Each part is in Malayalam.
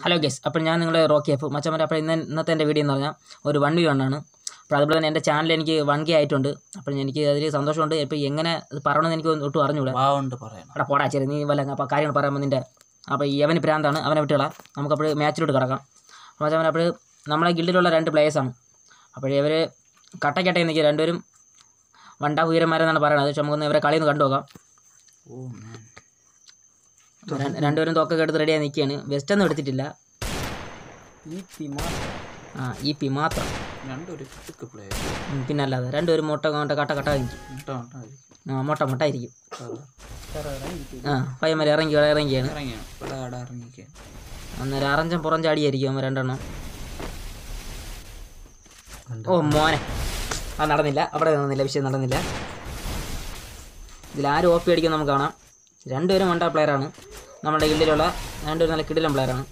ഹലോ ഗെസ് അപ്പോൾ ഞാൻ നിങ്ങളെ റോക്കി എഫ് മച്ചമ്മ അപ്പോൾ ഇന്ന് ഇന്നത്തെ എൻ്റെ വീഡിയോ എന്ന് പറഞ്ഞാൽ ഒരു വൺ വി ആണ് അപ്പോൾ അതുപോലെ തന്നെ എൻ്റെ ചാനൽ എനിക്ക് വൺ കെ ആയിട്ടുണ്ട് അപ്പോൾ എനിക്ക് അതിൽ സന്തോഷമുണ്ട് ഇപ്പോൾ എങ്ങനെ ഇത് പറയണമെന്ന് എനിക്ക് ഒട്ടും അറിഞ്ഞൂടാ വാവുണ്ട് പറയണം അവിടെ പോടാ ചേരി നീ വല്ല അപ്പോൾ കാര്യങ്ങൾ പറയുമ്പോൾ നിൻ്റെ അപ്പോൾ ഈ അവന് ഭ്രാന്താണ് അവനെ വിട്ടുകളാ നമുക്കപ്പോൾ മാച്ചിലോട്ട് കിടക്കാം അപ്പോൾ മച്ചമ്മ അപ്പോൾ നമ്മളെ ഗിൽഡിലുള്ള രണ്ട് പ്ലേയേഴ്സാണ് അപ്പോൾ ഇവർ കട്ടക്കട്ടയിൽ നിൽക്കുക രണ്ടുപേരും വണ്ടാ ഉയരന്മാരെന്നാണ് പറയുന്നത് പക്ഷെ നമുക്കൊന്ന് ഇവരെ കളി ഒന്ന് കണ്ടു നോക്കാം ഓ മാൻ ര- രണ്ടുപേരും തോക്കൊക്കെ എടുത്ത് റെഡിയായി നിൽക്കുകയാണ് വെസ്റ്റ് ഒന്നും എടുത്തിട്ടില്ല ഈ പിമാ ആ ഈ പി മാത്രം രണ്ടൊരു കിട്ടുക്ക് പ്ലേ ഉം, പിന്നെ അല്ലാതെ രണ്ടുപേരും മുട്ട കൊണ്ട് കട്ട കട്ട കഴിക്കും മുട്ട മുട്ടായിരിക്കും ആ മുട്ട മുട്ട ആയിരിക്കും ആ പയ്യന്മാർ ഇറങ്ങി ഇറങ്ങിയാണ് ഇറങ്ങിയാണ് ഇവിടെ ആടെ ഇറങ്ങിക്കാൻ അന്നേരം അറഞ്ചം പുറം ചാടിയായിരിക്കും അവൻ രണ്ടെണ്ണം ഓ മോനെ അത് നടന്നില്ല അവിടെ നടന്നില്ല വിഷയം നടന്നില്ല ഇതിൽ ആരും ഓപ്പി അടിക്കും നമുക്ക് കാണാം രണ്ടുപേരും വണ്ട പ്ലെയറാണ് നമ്മുടെ ഗിൽഡിലുള്ള രണ്ടുപേരും നല്ല കിടിലം പ്ലെയറാണ്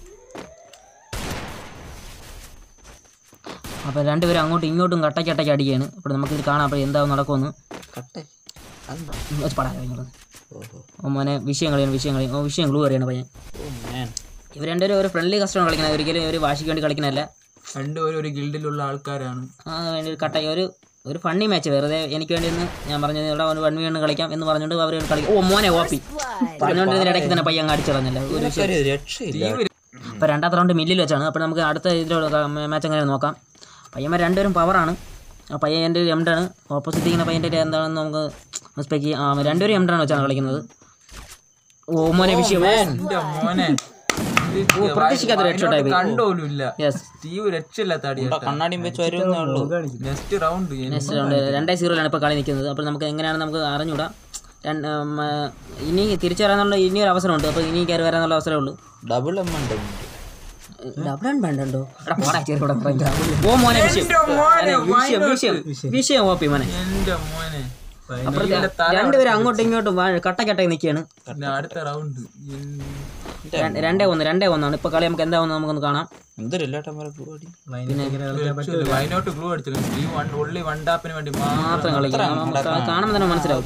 അപ്പോൾ രണ്ടുപേരും അങ്ങോട്ടും ഇങ്ങോട്ടും കട്ടയ്ക്കട്ടയ്ക്ക് അടിക്കുകയാണ് അപ്പോൾ നമുക്കിത് കാണാം അപ്പോൾ എന്താവും നടക്കുമെന്ന് കട്ടെ അതെന്താ വെച്ച് പടാ ഇങ്ങോട്ട് ഓഹോ ഓ മോനെ വിഷയം കളിയാണ് വിഷയം കളി ഓ വിഷയം ഗ്ലൂ അറിയാണ് പയ്യൻ ഓ മാൻ ഇവർ രണ്ടുപേരും ഒരു ഫ്രണ്ട്ലി കസ്റ്റമർ കളിക്കുന്നത് ഒരിക്കലും ഒരു വാശിക്ക് വേണ്ടി കളിക്കുന്നതല്ല രണ്ടുപേരും ഒരു ഗിൽഡിലുള്ള ആൾക്കാരാണ് ആ വേണ്ടി ഒരു കട്ട ഒരു ഒരു ഫണ്ണി മാച്ച് വെറുതെ എനിക്ക് വേണ്ടി ഒന്ന് ഞാൻ പറഞ്ഞത് ഇവിടെ ഒരു വൺ വീണ് കളിക്കാം എന്ന് പറഞ്ഞുകൊണ്ട് അവർ കളിക്കും ഓ മോനെ ഓപ്പി പറഞ്ഞുകൊണ്ടിരുന്ന ഇടയ്ക്ക് തന്നെ പയ്യൻ അങ്ങ് അടിച്ചിളഞ്ഞില്ല ഒരു വിഷയം ഒരു രക്ഷയില്ല ഇപ്പോൾ രണ്ടാമത്തെ റൗണ്ട് മില്ലിൽ വെച്ചാണ് അപ്പോൾ നമുക്ക് അടുത്ത ഇതിലുള്ള മാച്ച് എങ്ങനെ നോക്കാം പയ്യന്മാർ രണ്ടുപേരും പവറാണ് ആ പയ്യൻ്റെ ഒരു എംഡാണ് ഓപ്പോസിറ്റ് ഇരിക്കുന്ന പയ്യൻ്റെ എന്താണെന്ന് നമുക്ക് സ്പെക്ക് ചെയ്യാം ആ രണ്ടുപേരും എംഡാണ് വെച്ചാണ് കളിക്കുന്നത് ഓ മോനെ വിഷയം എന്റെ മോനെ ഓ, പ്രതീക്ഷിക്കാത്തൊരു headshot ആയി പോയി. കണ്ടോലും ഇല്ല യെസ് സ്റ്റീവ് രക്ഷയില്ലാത്ത ഇവിടെ അടിയാട്ട കണ്ണാടിയും വെച്ച് വരുന്നേ ഉള്ളൂ നെക്സ്റ്റ് റൗണ്ട് നെക്സ്റ്റ് റൗണ്ട് രണ്ടേ സീറോയിലാണ് ഇപ്പോൾ കളി നിൽക്കുന്നത് അപ്പോൾ നമുക്ക് എങ്ങനെയാണ് നമുക്ക് അറിഞ്ഞൂടാ രണ്ട് ഉം, ആ, ഇനി തിരിച്ചു വരാനുള്ള ഇനിയൊരു അവസരമുണ്ട് അപ്പോൾ ഇനി കയറി വരാനുള്ള അവസരമേ ഉള്ളൂ ഡബിൾ എം ഉണ്ട് ഡബിൾ റൺ വേണ്ടോ എടാ പോടാ ചെറിയ കൂടെ പറയില്ല. ഓ മോനെ വിഷയം അതെ, വിഷയം വിഷയം വിഷയം ഓപ്പി മോനെ എന്റെ മോനെ അപ്പുറത്തെ രണ്ടുപേരും അങ്ങോട്ടും ഇങ്ങോട്ടും വാ- കട്ടക്കട്ടായി നിൽക്കുകയാണ് പിന്നെ അടുത്ത റൗണ്ട് ര- രണ്ടേ ഒന്ന് രണ്ടേ ഒന്നാണ് ഇപ്പോൾ കളി നമുക്ക് എന്താവുന്ന നമുക്കൊന്ന് കാണാം എന്തൊരില്ലാട്ടം വരെ പരിപാടി വൈനോട്ട് ഗ്ലൂ അടിച്ചില്ല സ്റ്റീവ് വൺ ഉള്ളി വണ്ടാപ്പിന് വേണ്ടി മാത്രം മാത്രം കളിക്കാം നമുക്ക് കാണുമ്പോൾ തന്നെ മനസ്സിലാവും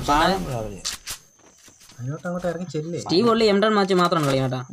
സ്റ്റീവ് ഒള്ളി എംഡൺ മാച്ച് മാത്രമാണ് കളി കേട്ടാ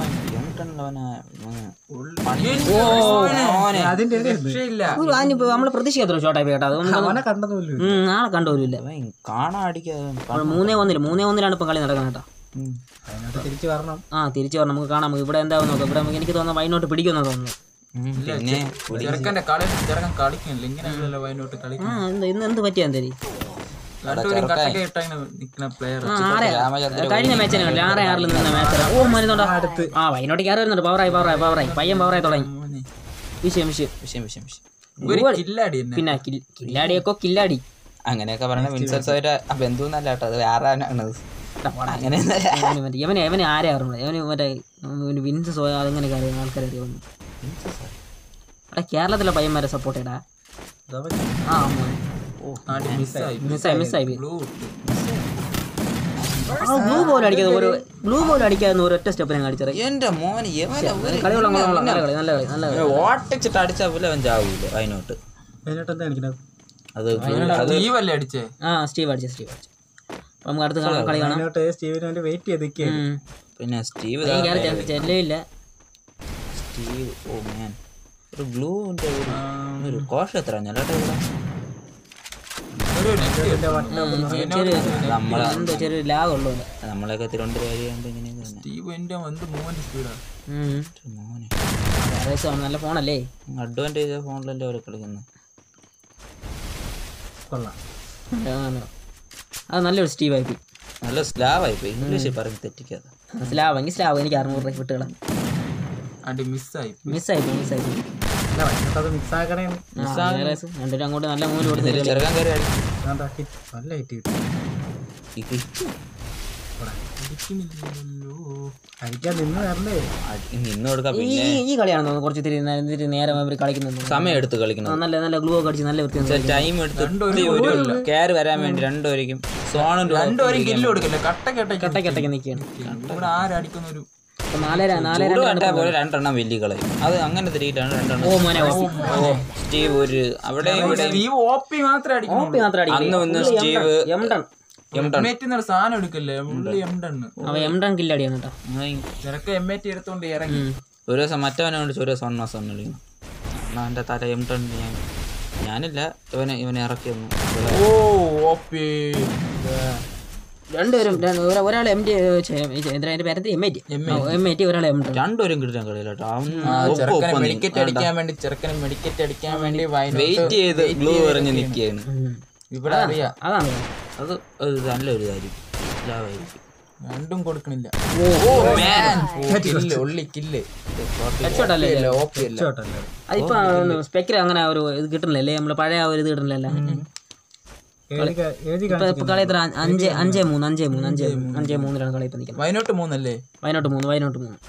രക്ഷയില്ല ഒരു അതിനിപ്പോൾ നമ്മൾ പ്രതീക്ഷിക്കാത്തൊരു ഷോട്ടായി കേട്ടോ അത് നമുക്ക് ഉം, നാളെ കണ്ടുപോലുമില്ല കാണാൻ അടിക്കാതെ അപ്പോൾ മൂന്നേ ഒന്നില് മൂന്നേ ഒന്നിലാണ് ഇപ്പം കളി നടക്കുന്നത് കേട്ടോ ഉം. ആ തിരിച്ചു വരണം നമുക്ക് കാണാം ഇവിടെ എന്താവും നോക്കാം ഇവിടെ നമുക്ക് എനിക്ക് തോന്നുന്നു വൈനോട്ട് പിടിക്കുമെന്ന് തോന്നുന്നു ഉം, പിന്നെ ചെറുക്കന്റെ കളി ചെറുക്കൻ കളിക്കുന്നില്ല ഇങ്ങനെയല്ലല്ലോ വൈനോട്ട് ആ കളിക്കുന്നത് എന്ത് ഇന്ന് എന്ത് പറ്റിയാ എന്തേരി രണ്ടുപേരും കട്ടൊക്കെ ഇട്ടങ്ങനെ നിക്കുന്ന പ്ലെയർ ആ ആരെ കഴിഞ്ഞ മാച്ചിനെ കണ്ടില്ല ആറ് ആറിൽ നിന്ന മാച്ച് ഓ മരുന്നുണ്ടോ ആ വൈനോട്ട് കയറി വരുന്നുണ്ട് പവറായി പവറായി പവറായി പയ്യൻ പവറായി തുടങ്ങി വിഷയം വിഷയം വിഷയം വിഷയം വിഷയം ഒരു കില്ലാടി തന്നെ പിന്നെ കിൽ- കില്ലാടിയൊക്കെ കില്ലാടി അങ്ങനെയൊക്കെ പറഞ്ഞ വിൻസെൻസ് ഒരു ബന്ധുവെന്നല്ല കേട്ടോ അത് വേറെ ആണത് അങ്ങനെ ഇവന് മറ്റേ ഇവന് ഇവന് ആരെ അറിഞ്ഞൂടാ ഇവന് മറ്റേ ഇവന് വിൻസ് സോ അതങ്ങനെ കാര്യം ആൾക്കാർ അറിയാവുന്നു അവിടെ കേരളത്തിലെ പയ്യന്മാരെ സപ്പോർട്ട് ചെയ്യടാ ആ മോനെ ആടി മിസ്സായി മിസ്സായി മിസ്സായി ഗ്ലൂ ബ്ലൂ ബോൾ അടിക്കാതെ ഒരു ബ്ലൂ ബോൾ അടിക്കാതെ ഒരു ഒറ്റ സ്റ്റെപ്പ് ഞാൻ അടിച്ചത് എന്റെ മോന് എവനെ ഒരു- കളി കൊള്ളാം കൊള്ളാം, കൊള്ളാം. നല്ല കളി നല്ല കളി നല്ല കളി ഇവനെ ഓട്ടിച്ചിട്ട് അടിച്ചാ പോലെ അവൻ ചാവൂല അതിനോട്ട് അത് അത് സ്റ്റീവ് അല്ലേ അടിച്ചേ ആ സ്റ്റീവ് അടിച്ച സ്റ്റീവ് അടിച്ച അപ്പോൾ നമുക്ക് അടുത്ത കാണാം കളി കാണാം ഉം. പിന്നെ സ്റ്റീവ് പയ്യൻ കയറി ചെ- ചെല്ലയില്ല സ്റ്റീവ് ഓ മാൻ ഒരു ഗ്ലൂവിന്റെ ഒരു ഒരു കോഷ എത്ര ഞെല്ലാട്ടെ ഒരു നെറ്റ് ചെറിയ നമ്മളെ എന്തോ ചെറിയ ലാഗ് ഉള്ളൂ നമ്മളെയൊക്കെ തിരുവനന്തപുരം വരികയാകുമ്പോൾ ഇങ്ങനെയൊക്കെ തന്നെ സ്റ്റീവ് എന്റെ എന്ത് മൂവ്മെന്റ് സ്പീഡാ ഒരു മോനെ ഏകദേശം നല്ല ഫോണല്ലേ അഡ്വാൻറ്റേജ് ഫോണിലല്ലേ അവർ കളിക്കുന്നത് ആണ്. അത് നല്ലൊരു സ്റ്റീവ് ആയി പോയി നല്ല സ്ലാവായി പോയി ഇംഗ്ലീഷിൽ പറഞ്ഞ് തെറ്റിക്കാതെ സ്ലാവ് എങ്കിൽ സ്ലാവ് എനിക്ക് അറുന്നൂറ് രൂപ വിട്ടുകളാം അടി മിസ്സായി മിസ്സായി പോയി മിസ്സായി പോയി ആ, ഏകദേശം രണ്ടുപേരും അങ്ങോട്ട് നല്ല മൂല് കൊടുത്ത് ഇതിൽ ചെറുക്കാൻ കയറി അടി ഈ കിറ്റ് അടി- നിന്ന് കൊടുക്കാം ഈ പിന്നെ ഈ- ഈ കളിയാണെന്ന് തോന്നുന്നു കുറച്ച് തിരി ഇതിരി നേരം അവർ കളിക്കുന്നത് സമയം എടുത്ത് ആ, കളിക്കുന്നത് നല്ല നല്ല ഗ്ലൂ ഒക്കെ അടിച്ച് നല്ല വൃത്തി ടൈം എടുത്ത് ഒരു കയറി വരാൻ വേണ്ടി രണ്ടുപേരും സോണും രണ്ടുപേരും കില്ല് കൊടുക്കില്ല കട്ട കെട്ട കട്ടക്കട്ടയ്ക്ക് നിൽക്കുകയാണ് ഇവിടെ ആരടിക്കുന്ന ഒരു അപ്പോൾ നാലര നാലര ചൂട് കണ്ടാൽ പോലെ രണ്ടെണ്ണം വലിയ കളയും അത് അങ്ങനെ തിരിയിട്ടാണ് രണ്ടെണ്ണം ഓ മോനെ ഓപ്പി ഓ സ്റ്റീവ് ഒരു അവിടെ ഇവിടെ സ്റ്റീവ് ഓപ്പി മാത്രമേ അടിക്കുള്ളൂ ഓപ്പി മാത്രം അന്ന് അടിക്കും വന്ന് സ്റ്റീവ് എംടൺ എംടൺ എം എന്ന സാധനം എടുക്കല്ലേ ഉള്ളി എം ടണ്ണ് അവ എംടൺ കില്ലടിയാണ് കേട്ടോ നിനക്ക് എം എ ടി എടുത്തോണ്ട് ഇറങ്ങി ഉം. ഒരു ദിവസം മറ്റവനെ വിളിച്ചു ഒരു ദിവസം ഒന്നാം സൊന്നു വിളിക്കണം എന്നാൽ എൻ്റെ തല എം ടെൻ ഞാൻ ഞാനില്ല ഇവനെ ഇവനെ ഇറക്കി വന്നു ഓ ഓപ്പി രണ്ടുപേരും രണ്ട് ഒരാ- ഒരാൾ എം ടി എന്താ അതിന്റെ പേരത്തി M I T M I T ഒരാൾ എം ടി രണ്ടുപേരും കിട്ടാൻ കളിയില്ല കേട്ടോ അവൻ ചെറുക്കനെ മെഡിക്കറ്റ് അടിക്കാൻ വേണ്ടി ചെറുക്കനെ മെഡിക്കറ്റ് അടിക്കാൻ വേണ്ടി വെയിറ്റ് ചെയ്ത് ഗ്ലൂ എറിഞ്ഞ് നിൽക്കുകയാണ് ഇവിടെ അറിയാം അതാണ് അത് ഒരു നല്ലൊരു കാര്യം ലാഭായിരിക്കും രണ്ടും കൊടുക്കണില്ല ഓ കില്ല് ഉള്ളി കില്ല് ഹെഡ്ഷോട്ട് അല്ലേ ഇത്? ഓപ്പി അല്ല അതിപ്പോ സ്പെക്ര അങ്ങനെ ഒരു ഇത് കിട്ടണില്ലല്ലേ നമ്മള് പഴയ ആ ഒരു ഇത് കിട്ടണില്ലല്ലോ ഇപ്പൊ ഇപ്പൊ കളി എത്ര അ- അഞ്ച് അഞ്ചേ മൂന്ന് അഞ്ചേ മൂന്ന് അഞ്ചേ മൂന്ന് അഞ്ചേ മൂന്നിലാണ് കളി ഇപ്പൊ നിൽക്കുന്നത് വയനാട്ട് മൂന്നല്ലേ വയനാട്ട് മൂന്ന് വയനാട്ട് മൂന്ന്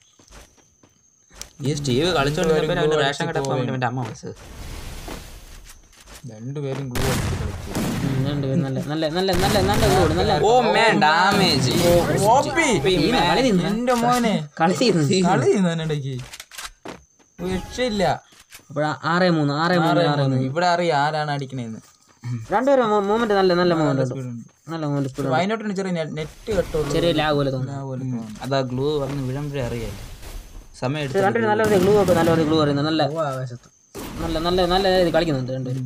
ഈ സ്റ്റീവ് കളിച്ചോണ്ടിരുന്നപ്പോൾ അവന് റേഷൻ കട പോകാൻ വേണ്ടി അവൻ്റെ അമ്മ വിളിച്ചത് രണ്ടുപേരും ഗ്ലൂ അടിച്ച് കളിച്ചു ഉം, രണ്ടുപേരും നല്ല നല്ല നല്ല നല്ല നല്ല ഗോൾ നല്ല ഓ മാൻ ഡാമേജ് ഓപ്പി ടീമാ, കളി തിന്ന്. എന്റെ മോനെ കളി ചെയ്യുന്നു കളി ചെയ്യുന്നതിനിടയ്ക്ക് രക്ഷയില്ല അപ്പോൾ ആറേ മൂന്ന് ആറേ മൂന്ന് ആറേ മൂന്ന് ഇവിടെ അറിയാം ആരാണ് അടിക്കണേന്ന് രണ്ടുപേരും മൂവ്മെന്റ് നല്ല നല്ല മൂവ്മെന്റ് ഉണ്ട് നല്ല മൂവ്മെന്റ് സ്പീഡ് വയനാട്ടിന് ചെറിയ നെറ്റ് കട്ടുള്ളൂ ചെറിയ ലാഗ് പോലെ തോന്നുന്നു ആ പോലെ തോന്നുന്നു. അതാ ഗ്ലൂ വന്ന് വിഴുമ്പോഴേ അറിയാം സമയം എടുത്ത് രണ്ടുപേരും നല്ല ഗ്ലൂ ഒക്കെ നല്ല ഗ്ലൂ പറയുന്നത് നല്ല നല്ല നല്ല നല്ല ഇത് കളിക്കുന്നുണ്ട് രണ്ടുപേരും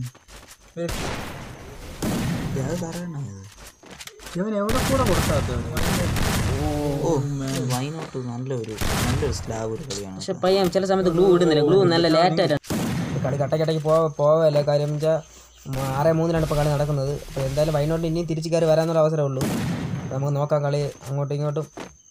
ഓ വൈനോട്ട് നല്ലൊരു നല്ലൊരു സ്ലാബ് ഒരു കളിയാണ് പക്ഷെ പയ്യൻ ചില സമയത്ത് ഗ്ലൂ ഇടുന്നില്ല ഗ്ലൂ നല്ല ലേറ്റ് ആയിട്ടാണ് കളി കട്ടക്കട്ടയ്ക്ക് പോ പോവല്ലേ കാര്യം വെച്ചാൽ ആറ് മൂന്നിലാണ് ഇപ്പോൾ കളി നടക്കുന്നത് അപ്പോൾ എന്തായാലും വൈനോട്ട് ഇനിയും തിരിച്ച് കയറി വരാനൊരു അവസരമേ ഉള്ളൂ അപ്പോൾ നമുക്ക് നോക്കാം കളി അങ്ങോട്ടും ഇങ്ങോട്ടും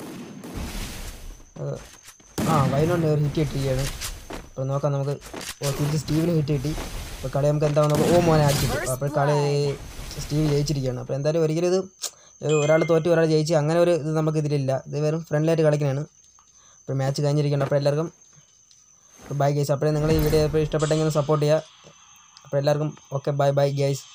ഏഹ്, ആ വൈനോട്ടിന് ഒരു ഹിറ്റ് കിട്ടിയാണ് അപ്പോൾ നോക്കാം നമുക്ക് ഓ തിരിച്ച് സ്റ്റീവിന് ഹിറ്റ് കിട്ടി അപ്പോൾ കളി നമുക്ക് എന്താ നോക്കാം ഓ മോനെ അടിച്ചിട്ടു അപ്പോൾ കളി സ്റ്റീവ് ജയിച്ചിരിക്കുകയാണ് അപ്പോൾ എന്തായാലും ഒരിക്കലും ഇത് ഒരാൾ തോറ്റ് ഒരാൾ ജയിച്ച് അങ്ങനെ ഒരു ഇത് നമുക്ക് ഇതിലില്ല ഇത് വെറും ഫ്രണ്ട്ലിയായിട്ട് കളിക്കുന്നതാണ് അപ്പോൾ മാച്ച് കഴിഞ്ഞിരിക്കുകയാണ് അപ്പോൾ എല്ലാവർക്കും ബൈ ഗൈസ് അപ്പോഴേ നിങ്ങൾ ഈ വീഡിയോ ഇപ്പോൾ ഇഷ്ടപ്പെട്ടെങ്കിൽ സപ്പോർട്ട് ചെയ്യുക അപ്പോൾ എല്ലാവർക്കും ഓക്കെ ബൈ ബൈ ഗൈസ്